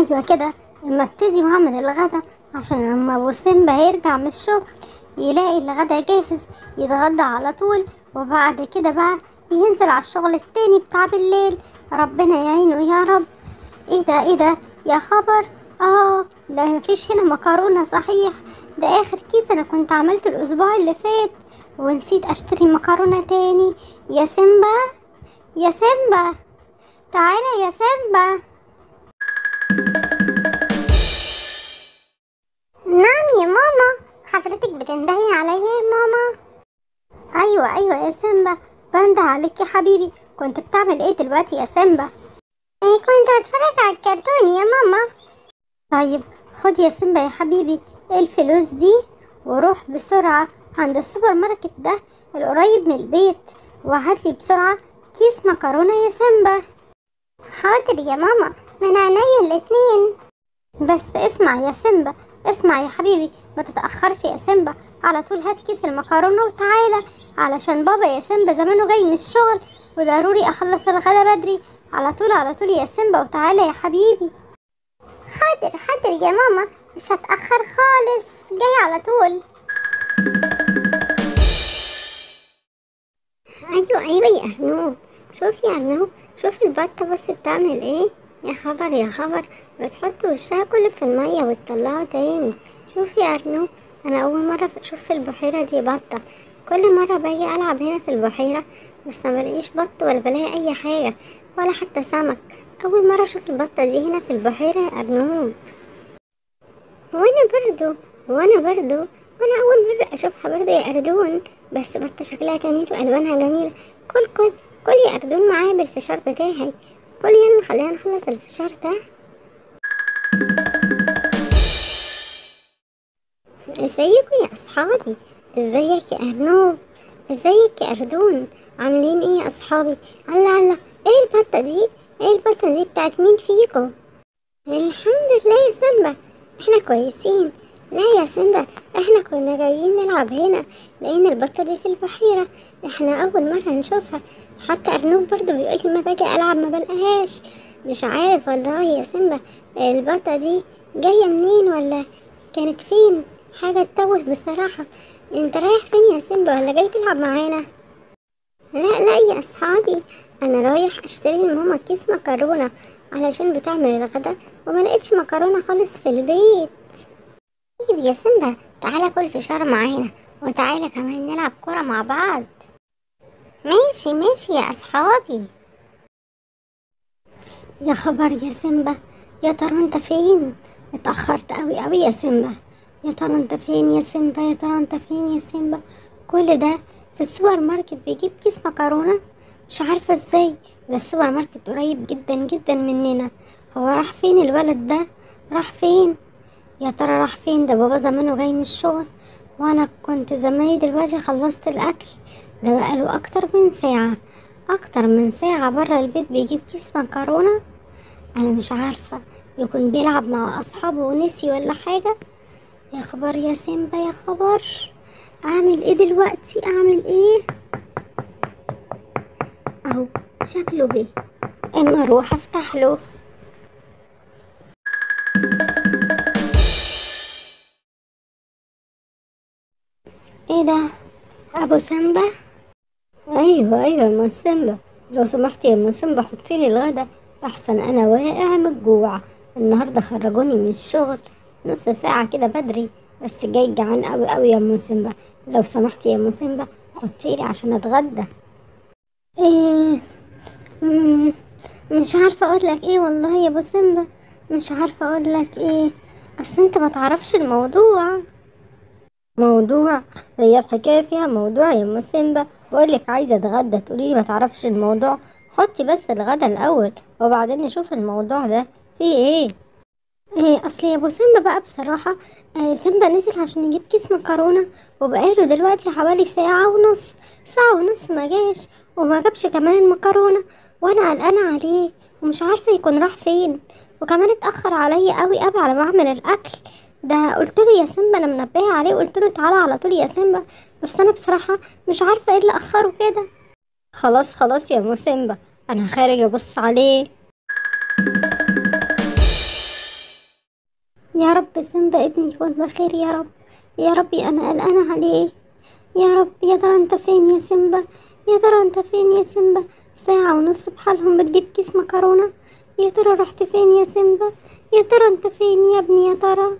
ايوه كده اما ابتدي واعمل الغدا عشان لما ابو سيمبا يرجع من الشغل يلاقي الغدا جاهز يتغدى على طول وبعد كده بقى ينزل على الشغل التاني بتاع بالليل ربنا يعينه يا رب ايه ده ايه ده يا خبر اه ده مفيش هنا مكرونة صحيح ده اخر كيس انا كنت عملته الاسبوع اللي فات ونسيت اشتري مكرونة تاني يا سيمبا يا سيمبا تعالى يا سيمبا نعم يا ماما حضرتك بتندهي عليا يا ماما ايوه ايوه يا سيمبا بنده عليك يا حبيبي كنت بتعمل ايه دلوقتي يا سيمبا ايه كنت بتفرج على الكرتون يا ماما طيب خد يا سيمبا يا حبيبي الفلوس دي وروح بسرعة عند السوبر ماركت ده القريب من البيت وهاتلي بسرعة كيس مكرونة يا سيمبا حاضر يا ماما من عينيا الاتنين بس اسمع يا سيمبا اسمع يا حبيبي ما تتأخرش يا سيمبا على طول هات كيس المكرونة وتعالى علشان بابا يا سيمبا زمانه جاي من الشغل وضروري اخلص الغدا بدري على طول على طول يا سيمبا وتعالى يا حبيبي حاضر حاضر يا ماما مش هتأخر خالص جاي على طول ايوه ايوه يا ارنوب شوف يا ارنوب شوف البطة بس بتعمل ايه يا خبر يا خبر بتحط وشها كله في المية وتطلعه تاني شوف يا ارنوب انا اول مرة اشوف في البحيرة دي بطة كل مرة باجي العب هنا في البحيرة بس ما بلاقيش بط ولا بلاقي اي حاجة ولا حتى سمك اول مرة اشوف البطة دي هنا في البحيرة يا ارنوب وانا برضو وانا برضو وانا اول مرة اشوفها برضو يا اردون بس بطة شكلها جميل والوانها جميلة كل كل كل يا اردون معايا بالفشار بتاعي كل يلا خلينا نخلص الفشار ده ازيكم يا اصحابي ازيك يا ارنوب ازيك يا اردون عاملين ايه يا اصحابي الله الله ايه البطة دي ايه البطة دي بتاعت مين فيكم الحمد لله يا سيمبا احنا كويسين لا يا سيمبا احنا كنا جايين نلعب هنا لقينا البطة دي في البحيرة احنا اول مرة نشوفها حتى ارنوب برضو بيقول لي ما باجي العب ما بلقاهاش مش عارف والله يا سيمبا البطة دي جاية منين ولا كانت فين حاجة تتوه بصراحة انت رايح فين يا سيمبا ولا جاي تلعب معانا لا لا يا اصحابي انا رايح اشتري لماما كيس مكرونة علشان بتعمل الغدا وما لقيتش مكرونة خالص في البيت طيب يا سيمبا تعالى كل فشار معانا وتعالى كمان نلعب كورة مع بعض ماشي ماشي يا اصحابي يا خبر يا سيمبا يا ترى انت فين اتأخرت قوي قوي يا سيمبا يا ترى انت فين يا سيمبا يا ترى انت فين يا سيمبا كل ده في السوبر ماركت بيجيب كيس مكرونة مش عارفة ازاي ده السوبر ماركت قريب جدا جدا مننا هو راح فين الولد ده راح فين يا ترى راح فين ده بابا زمانه جاي من الشغل وانا كنت زماني دلوقتي خلصت الاكل ده بقاله اكتر من ساعة اكتر من ساعة برا البيت بيجيب كيس مكرونة انا مش عارفة يكون بيلعب مع اصحابه ونسي ولا حاجة يا خبر يا سيمبا يا خبر اعمل ايه دلوقتي اعمل ايه اهو شكله جه اما اروح افتح له ايه ده ابو سيمبا ايوه ايوه يا ام سيمبا لو سمحتي يا ام سيمبا حطي لي الغدا احسن انا واقع من الجوع النهارده خرجوني من الشغل نص ساعه كده بدري بس جاي جعان قوي قوي يا ام سيمبا لو سمحتي يا ام سيمبا حطي لي عشان اتغدى ايه مم، مش عارفه اقول لك ايه والله يا ابو سيمبا مش عارفه اقول لك ايه اصل انت ما تعرفش الموضوع موضوع هي الحكايه فيها موضوع يا ام سيمبا بقول لك عايزه اتغدى تقولي لي ما تعرفش الموضوع حطي بس الغدا الاول وبعدين نشوف الموضوع ده فيه ايه ايه اصل يا ابو سيمبا بقى بصراحه آه سيمبا نزل عشان يجيب كيس مكرونه وبقاله دلوقتي حوالي ساعه ونص ساعه ونص ما جاش وما جابش كمان المكرونه وانا قلقانه عليه ومش عارفه يكون راح فين وكمان اتاخر عليا قوي قوي على ما اعمل الاكل ده قلت له يا سيمبا انا منبهه عليه قلت له تعالى على طول يا سيمبا بس انا بصراحه مش عارفه ايه اللي اخره كده خلاص خلاص يا ام سيمبا انا خارج ابص عليه يا رب سيمبا ابني يكون بخير يا رب يا ربي أنا قلقانة عليه يا رب يا ترى انت فين يا سيمبا يا ترى انت فين يا سيمبا ساعة ونص بحالهم بتجيب كيس مكرونة يا ترى رحت فين يا سيمبا يا ترى انت فين يا ابني يا ترى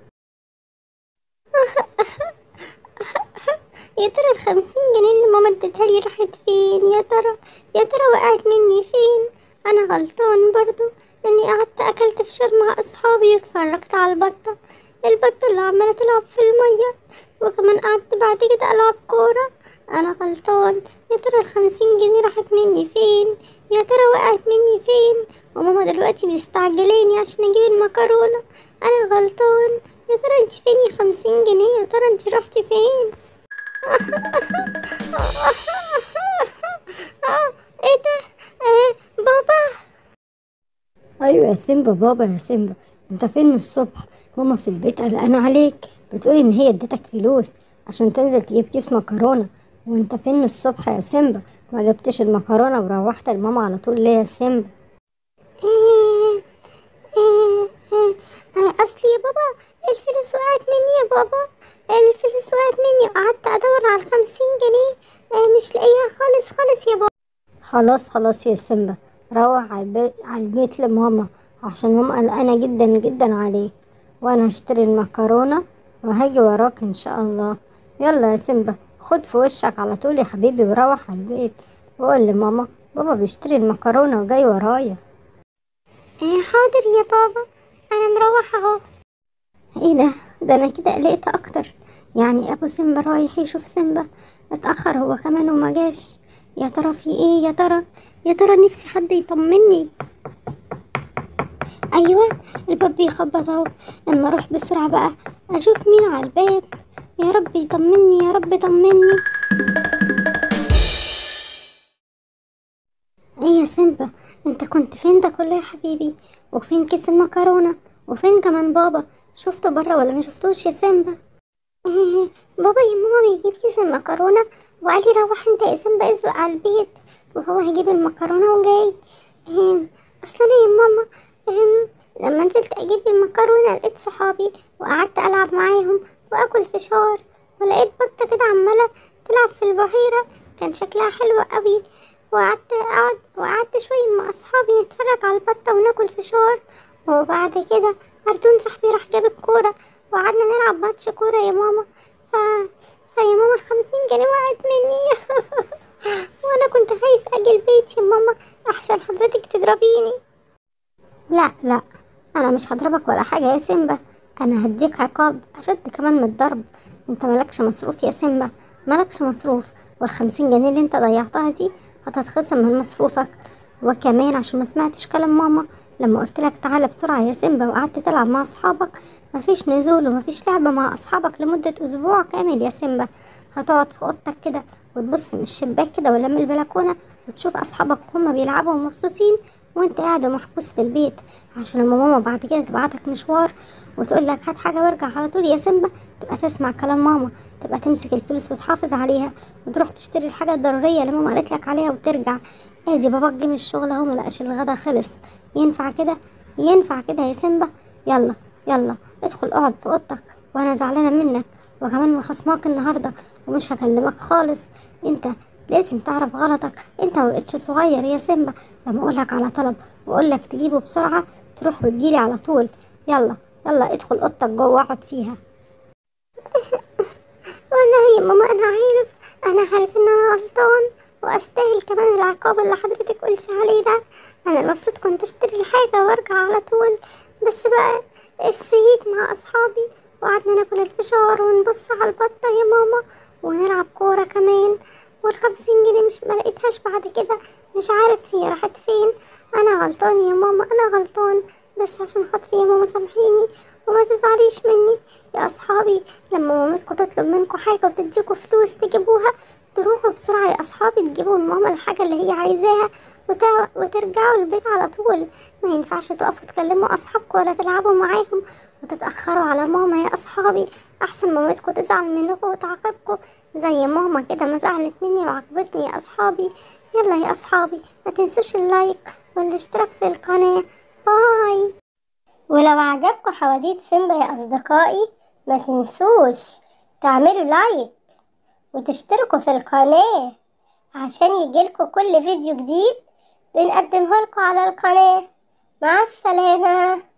يا ترى الخمسين جنيه اللي ماما اديتها لي راحت فين يا ترى يا ترى وقعت مني فين انا غلطان برضو اني قعدت اكلت فشار مع اصحابي واتفرجت على البطة البطة اللي عمالة تلعب في المية وكمان قعدت بعد كده العب كورة انا غلطان يا ترى الخمسين جنيه راحت مني فين يا ترى وقعت مني فين وماما دلوقتي مستعجلاني عشان اجيب المكرونة انا غلطان يا ترى انت فين يا خمسين جنيه يا ترى انت رحتي فين ايه ده آه بابا ايوه يا سيمبا بابا يا سيمبا انت فين من الصبح ماما في البيت قلقانه عليك بتقولي ان هي ادتك فلوس عشان تنزل تجيب كيس مكرونه وانت فين من الصبح يا سيمبا ما جبتش المكرونه وروحت لماما على طول ليه يا سيمبا إيه إيه إيه آه، اصل يا بابا الفلوس وقعت مني يا بابا الفلوس وقعت مني وقعدت ادور على الخمسين جنيه آه، مش لاقيها خالص خالص يا بابا خلاص خلاص يا سيمبا روح على البيت على البيت لماما عشان ماما قلقانه جدا جدا عليك وانا هشتري المكرونه وهاجي وراك ان شاء الله يلا يا سيمبا خد في وشك على طول يا حبيبي وروح على البيت وقول لماما بابا بيشتري المكرونه وجاي ورايا إيه حاضر يا بابا انا مروحة اهو ايه ده ده انا كده قلقت اكتر يعني ابو سيمبا رايح يشوف سيمبا اتاخر هو كمان وما جاش يا ترى في ايه يا ترى يا ترى نفسي حد يطمني ايوه الباب بيخبط اهو اما اروح بسرعه بقى اشوف مين على الباب يا رب يطمني يا رب طمني ايه يا سيمبا انت كنت فين ده كله يا حبيبي وفين كيس المكرونه وفين كمان بابا شفته بره ولا ما شفتوش يا سيمبا إيه بابا يا ماما بيجيب كيس المكرونة وقال لي روح انت يا سيمبا اسبق على البيت وهو هيجيب المكرونة وجاي إيه اصلا يا ماما إيه لما نزلت اجيب المكرونة لقيت صحابي وقعدت العب معاهم واكل فشار ولقيت بطة كده عمالة تلعب في البحيرة كان شكلها حلو قوي وقعدت اقعد وقعدت شوية مع اصحابي نتفرج على البطة وناكل فشار وبعد كده أرتون صاحبي راح جاب الكورة وقعدنا نلعب ماتش كورة يا ماما ف... فيا ماما الخمسين جنيه وقعت مني وأنا كنت خايف أجي البيت يا ماما أحسن حضرتك تضربيني لا لا انا مش هضربك ولا حاجه يا سيمبا انا هديك عقاب اشد كمان من الضرب انت مالكش مصروف يا سيمبا مالكش مصروف والخمسين جنيه اللي انت ضيعتها دي هتتخصم من مصروفك وكمان عشان ما سمعتش كلام ماما لما قلت لك تعالى بسرعه يا سيمبا وقعدت تلعب مع اصحابك مفيش نزول ومفيش لعبه مع اصحابك لمده اسبوع كامل يا سيمبا هتقعد في اوضتك كده وتبص من الشباك كده ولا من البلكونه وتشوف اصحابك هما بيلعبوا ومبسوطين وانت قاعد محبوس في البيت عشان لما ماما بعد كده تبعتك مشوار وتقول لك هات حاجه وارجع على طول يا سيمبا تبقى تسمع كلام ماما تبقى تمسك الفلوس وتحافظ عليها وتروح تشتري الحاجه الضروريه اللي ماما قالت لك عليها وترجع ادي باباك جه من الشغل اهو ملقاش الغدا خلص ينفع كده ينفع كده يا سيمبا يلا يلا ادخل اقعد في اوضتك وانا زعلانه منك وكمان مخصماك النهارده ومش هكلمك خالص انت لازم تعرف غلطك انت مبقتش صغير يا سيمبا لما اقولك على طلب واقولك تجيبه بسرعه تروح وتجيلي على طول يلا يلا ادخل اوضتك جوه اقعد فيها والله يا ماما أنا عارف أنا عارف إن أنا غلطان وأستاهل كمان العقاب اللي حضرتك قلتي عليه ده أنا المفروض كنت أشتري الحاجة وأرجع على طول بس بقى السهيت مع أصحابي وقعدنا ناكل الفشار ونبص على البطة يا ماما ونلعب كورة كمان والخمسين جنيه مش ملقتهاش بعد كده مش عارف هي راحت فين أنا غلطان يا ماما أنا غلطان بس عشان خاطري يا ماما سامحيني وما تزعليش مني يا أصحابي لما مامتكم تطلب منكم حاجة وتديكوا فلوس تجيبوها تروحوا بسرعة يا أصحابي تجيبوا لماما الحاجة اللي هي عايزاها وت... وترجعوا البيت على طول ما ينفعش تقفوا تكلموا أصحابكم ولا تلعبوا معاهم وتتأخروا على ماما يا أصحابي أحسن مامتكم تزعل منكم وتعاقبكم زي ماما كده ما زعلت مني وعاقبتني يا أصحابي يلا يا أصحابي ما تنسوش اللايك والاشتراك في القناة باي ولو عجبكم حواديت سيمبا يا أصدقائي ما تنسوش تعملوا لايك وتشتركوا في القناة عشان يجيلكوا كل فيديو جديد بنقدمه لكم على القناة مع السلامة